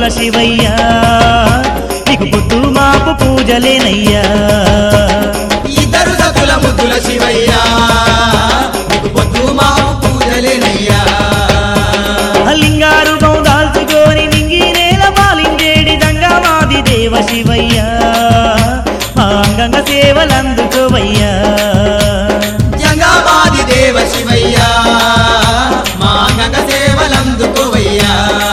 శివయ్యా నీకు పొద్దు మాపు పూజలేనయ్యా ఇద్దరు సతుల ముద్దుల శివయ్యా నీకు పొద్దు మాపు పూజలేనయ్యా లింగారు గౌదాల్చుకొని నింగి నేల పాలింగేడి దంగమాది దేవ శివయ్యా మా అంగంగ సేవలందుకోవయ్యా జంగమాది దేవ శివయ్యా మా గంగ సేవలందుకోవయ్యా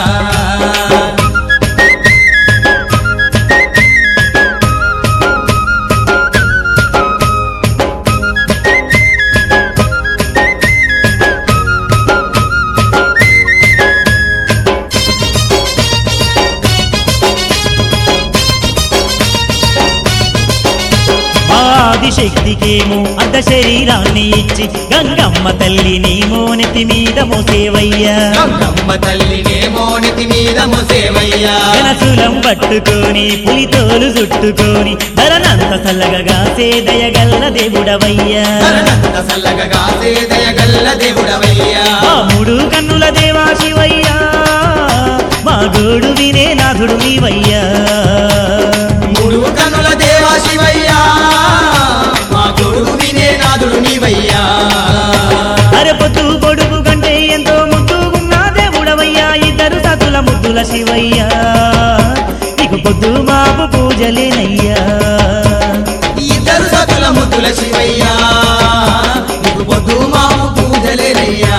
ఆదిశక్తికేమో అర్ధ శరీరాన్ని ఇచ్చి గంగమ్మ తల్లి నీ మోనెతి మీద మోసేవయ్యా గంగమ్మ తల్లినేమో నితి మీద మోసేవయ్యా జనసులం పట్టుకొని పులితోలు చుట్టుకొని ధరనంత చల్లగా సేదయగల్ల దేవుడవయ్యా తరణంత సల్లగా కాసే దయగల్ల దేవుడవయ్యా మా మూడు కన్నుల దేవా శివయ్యా మా గోడు వినే నాథుడు నీవయ్యా మూడు కనుల దేవా శివయ్యా మా గొడుగు వినే నాదుడు నీవయ్యా అరే పొద్దు పొడుగు కంటే ఎంతో ముద్దుగున్న దేవుడవయ్యా ఇద్దరు సతుల ముద్దుల శివయ్యా నీకు పొద్దు మాపు పూజలేనయ్యా ఇద్దరు సతుల ముద్దుల శివయ్యా నీకు పొద్దు మాపు పూజలేనయ్యా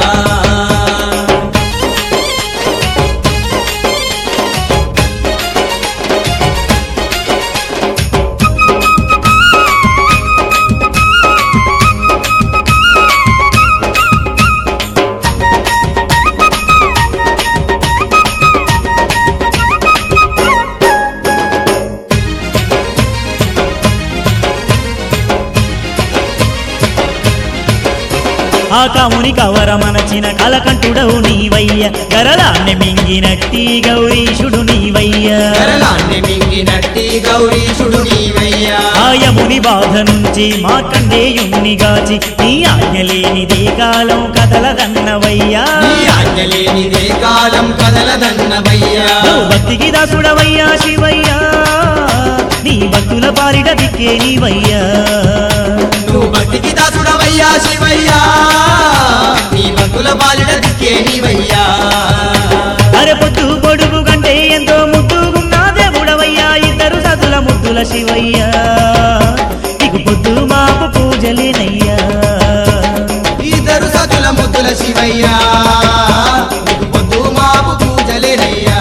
ఆ కాముని కవరమనచిన కలకంఠుడవు నీవయ్య గరలాన్ని మింగినట్టి గౌరీశుడు నీవయ్యా కరలాన్ని మింగినట్టి గౌరీశుడు నీవయ్యా ఆయముని బాధ నుంచి మా కండేయుణ్ణి గాచి నీ ఆజ్ఞలేనిదే కాలం కదలదన్నవయ్యా నీ ఆజ్ఞలేనిదే కాలం కదలదన్నవయ్యా నువ్వు భక్తికి దాసుడవయ్యా శివయ్యా నీ భక్తుల పాలిట దిక్కే నీవయ్యా నువ్వు భక్తికి దాసుడవయ్యా శివయ్యా నీ భక్తుల బాలిడ దిక్కే నీవయ్యా అరే పొద్దు పొడుగు కంటే ఎంతో ముద్దుగున్న దేవుడవయ్యా ఇద్దరు సతుల ముద్దుల శివయ్యా నీకు పొద్దు మాపు పూజలేనయ్యా ఇద్దరు సతుల ముద్దుల శివయ్యా నీకు పొద్దు మాపు పూజలేనయ్యా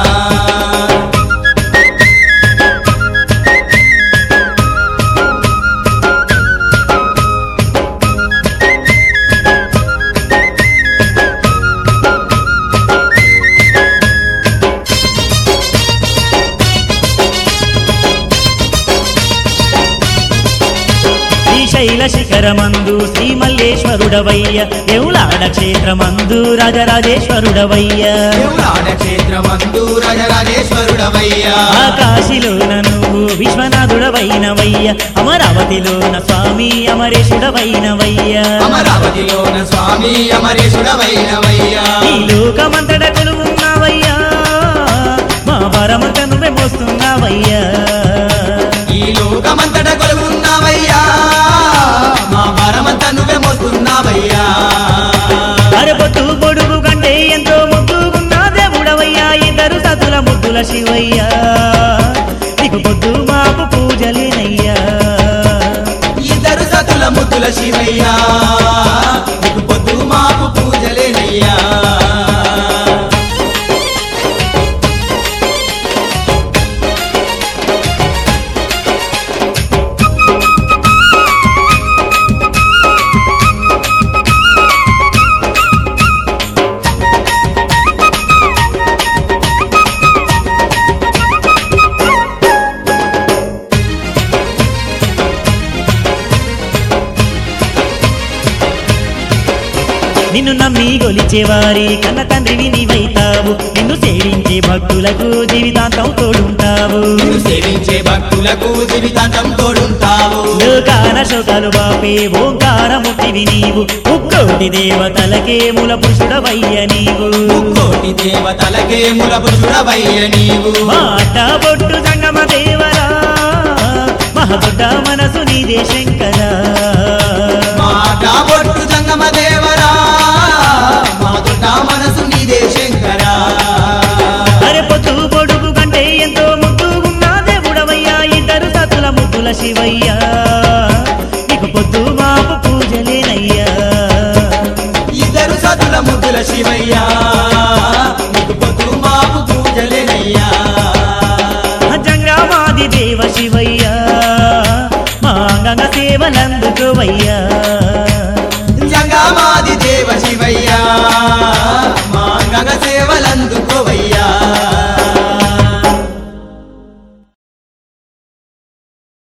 శ్రీశైల శిఖరమందు శ్రీ మల్లేశ్వరుడవయ్య దేవులాడ క్షేత్రమందు రాజరాజేశ్వరుడవయ్య దేవుడాడ క్షేత్రమందు రాజరాజేశ్వరుడవయ్యా ఆకాశిలోన నువ్వు విశ్వనాథుడవైనవయ్య అమరావతిలోన స్వామి అమరేశుడవైనవయ్య అమరావతిలోన స్వామి అమరేశుడవైనవయ్యా ఈ లోకమంతట కొలువున్నావయ్యా మా పరమంత నువ్వే మోస్తున్నావయ్యా ఈ లోకమంతట కొలువున్నావయ్యా మా భారమంతా నువ్వే మోస్తున్నావయ్యా అరే పొట్టు పొడుగు కంటే ఎంతో ముద్దుగున్నా దేవుడవయ్యా ఇద్దరు సతుల ముద్దుల శివయ్యా నీకు పొద్దు మాపు పూజలేనయ్యా ఇద్దరు సతుల ముద్దుల శివయ్యా నీకు పొద్దు మాపు పూజలేనయ్యా నిన్ను నమ్మి గొలిచేవారి కన్న తండ్రివి నీవైతావు ఉంటావు నిన్ను సేవించే భక్తులకు జీవితాంతం తోడుంటావు నిన్ను సేవించే భక్తులకు జీవితాంతం తోడుంటావు లోకాన శోకాలు బాపే ఓంకారముక్తివి నీవు ముక్కోటి దేవతలకే మూల పురుషుడవయ్య నీవు ముక్కోటి దేవతలకే ముల పురుషుడవయ్య నీవు మాట బొట్టు సంగమ దేవరా మహదొడ్డ మనసు నీదే శంకరా మాట బొట్టు జంగమ దేవరా మా దొడ్డ మనసు నీదే శంకరా అరే పొద్దు పొడుగు కంటే ఎంతో ముద్దుగున్నా దేవుడవయ్యా ఇద్దరు సతుల ముద్దుల శివయ్యా నీకు పొద్దు మాపు పూజలేనయ్యా ఇద్దరు సతుల ముద్దుల శివయ్యా నీకు పొద్దు మాపు పూజలేనయ్యా జంగమాది దేవ శివయ్య